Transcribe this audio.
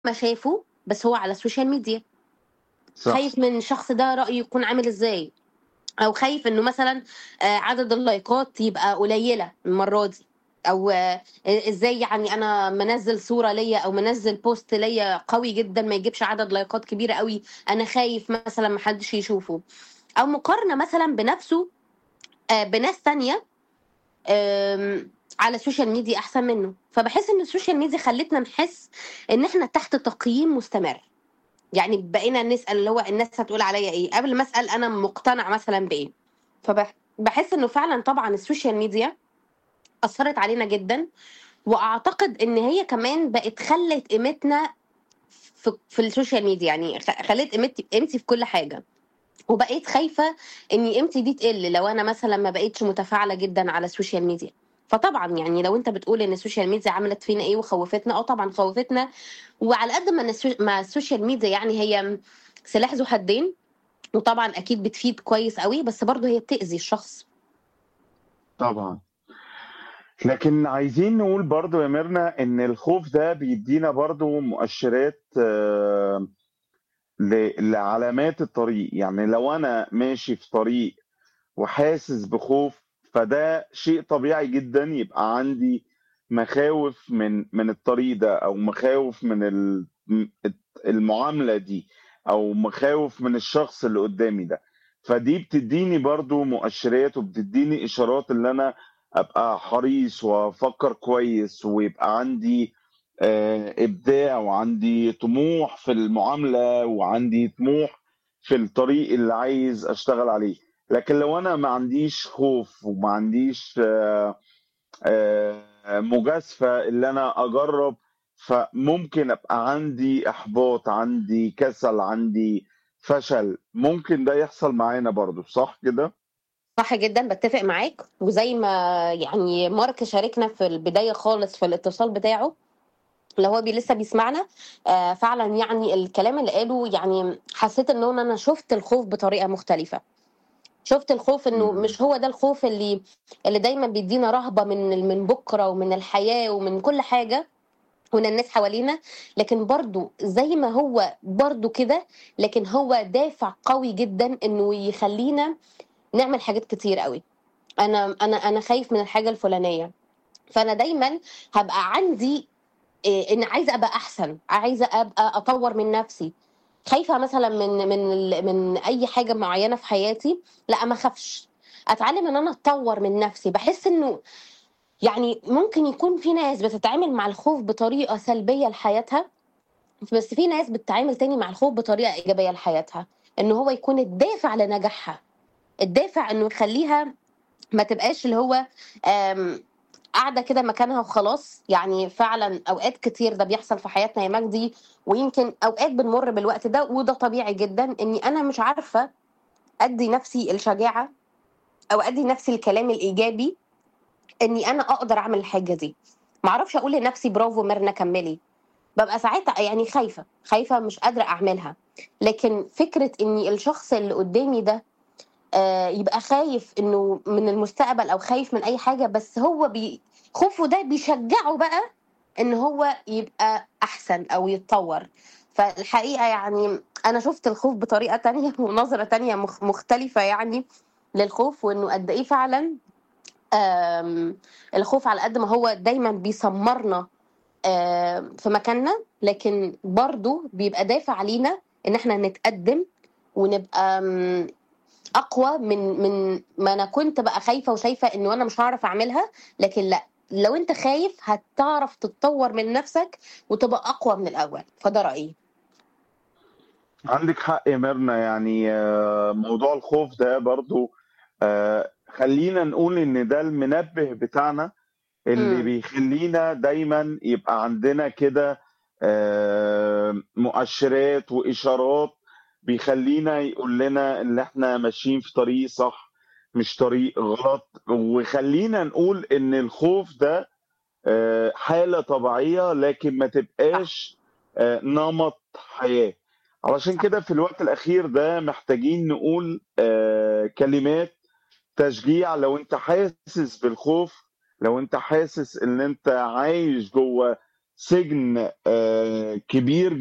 ما شافه بس هو على السوشيال ميديا صح. خايف من الشخص ده رأيه يكون عامل ازاي او خايف انه مثلا آه، عدد اللايكات يبقى قليله المره دي او آه، ازاي يعني انا منزل صوره ليا او منزل بوست ليا قوي جدا ما يجيبش عدد لايكات كبيره قوي انا خايف مثلا محدش يشوفه او مقارنه مثلا بنفسه آه، بناس تانية آم، على السوشيال ميديا احسن منه فبحس ان السوشيال ميديا خلتنا نحس ان احنا تحت تقييم مستمر يعني بقينا نسال اللي هو الناس هتقول عليا ايه قبل ما اسال انا مقتنع مثلا بايه فبحس انه فعلا طبعا السوشيال ميديا اثرت علينا جدا واعتقد ان هي كمان بقت خلت قيمتنا في, في السوشيال ميديا يعني خ- خلت قيمتي قيمتي في كل حاجه وبقيت خايفه ان قيمتي دي تقل لو انا مثلا ما بقيتش متفاعله جدا على السوشيال ميديا فطبعا يعني لو انت بتقول ان السوشيال ميديا عملت فينا ايه وخوفتنا اه طبعا خوفتنا وعلى قد ما إن السو- ما السوشيال ميديا يعني هي سلاح ذو حدين وطبعا اكيد بتفيد كويس قوي بس برضه هي بتأذي الشخص طبعا لكن عايزين نقول برضو يا ميرنا ان الخوف ده بيدينا برضو مؤشرات آه، ل- لعلامات الطريق يعني لو انا ماشي في طريق وحاسس بخوف فده شيء طبيعي جدا يبقى عندي مخاوف من من الطريق ده او مخاوف من ال- المعاملة دي او مخاوف من الشخص اللي قدامي ده فدي بتديني برضو مؤشرات وبتديني اشارات اللي انا ابقى حريص وافكر كويس ويبقى عندي آه، ابداع وعندي طموح في المعاملة وعندي طموح في الطريق اللي عايز اشتغل عليه لكن لو انا ما عنديش خوف وما عنديش آه، آه، مجازفة اللي انا اجرب فممكن ابقى عندي احباط عندي كسل عندي فشل ممكن ده يحصل معانا برضو صح كده صح جدا بتفق معاك وزي ما يعني مارك شاركنا في البدايه خالص في الاتصال بتاعه اللي هو بي لسه بيسمعنا آه فعلا يعني الكلام اللي قاله يعني حسيت ان هو انا شفت الخوف بطريقه مختلفه شفت الخوف انه مم. مش هو ده الخوف اللي اللي دايما بيدينا رهبه من من بكره ومن الحياه ومن كل حاجه ومن الناس حوالينا لكن برضو زي ما هو برضو كده لكن هو دافع قوي جدا انه يخلينا نعمل حاجات كتير قوي انا انا انا خايف من الحاجه الفلانيه فانا دايما هبقى عندي إيه ان عايزه ابقى احسن عايزه ابقى اطور من نفسي خايفه مثلا من من ال- من اي حاجه معينه في حياتي لا ما اخافش اتعلم ان انا اتطور من نفسي بحس انه يعني ممكن يكون في ناس بتتعامل مع الخوف بطريقه سلبيه لحياتها بس في ناس بتتعامل تاني مع الخوف بطريقه ايجابيه لحياتها ان هو يكون الدافع لنجاحها الدافع انه يخليها ما تبقاش اللي هو آم، قاعده كده مكانها وخلاص يعني فعلا اوقات كتير ده بيحصل في حياتنا يا مجدي ويمكن اوقات بنمر بالوقت ده وده طبيعي جدا اني انا مش عارفه ادي نفسي الشجاعه او ادي نفسي الكلام الايجابي اني انا اقدر اعمل الحاجه دي معرفش اقول لنفسي برافو ميرنا كملي ببقى ساعتها يعني خايفه خايفه مش قادره اعملها لكن فكره اني الشخص اللي قدامي ده آه، يبقى خايف انه من المستقبل او خايف من اي حاجه بس هو بي خوفه ده بيشجعه بقى ان هو يبقى احسن او يتطور فالحقيقه يعني انا شفت الخوف بطريقه تانية ونظره تانية مخ- مختلفه يعني للخوف وانه قد ايه فعلا آم، الخوف على قد ما هو دايما بيسمرنا آم، في مكاننا لكن برضو بيبقى دافع لينا ان احنا نتقدم ونبقى آم، اقوى من من ما انا كنت بقى خايفه وشايفه انه انا مش هعرف اعملها لكن لا لو انت خايف هتعرف تتطور من نفسك وتبقى اقوى من الاول فده رايي عندك حق يا ميرنا يعني آه، موضوع الخوف ده برضو آه، خلينا نقول ان ده المنبه بتاعنا اللي امم بيخلينا دايما يبقى عندنا كده آه، مؤشرات واشارات بيخلينا يقول لنا ان احنا ماشيين في طريق صح مش طريق غلط وخلينا نقول ان الخوف ده آه، حالة طبيعية لكن ما صح تبقاش آه، نمط حياة علشان صح كده في الوقت الأخير ده محتاجين نقول آه، كلمات تشجيع لو انت حاسس بالخوف لو انت حاسس ان انت عايش جوه سجن آه، كبير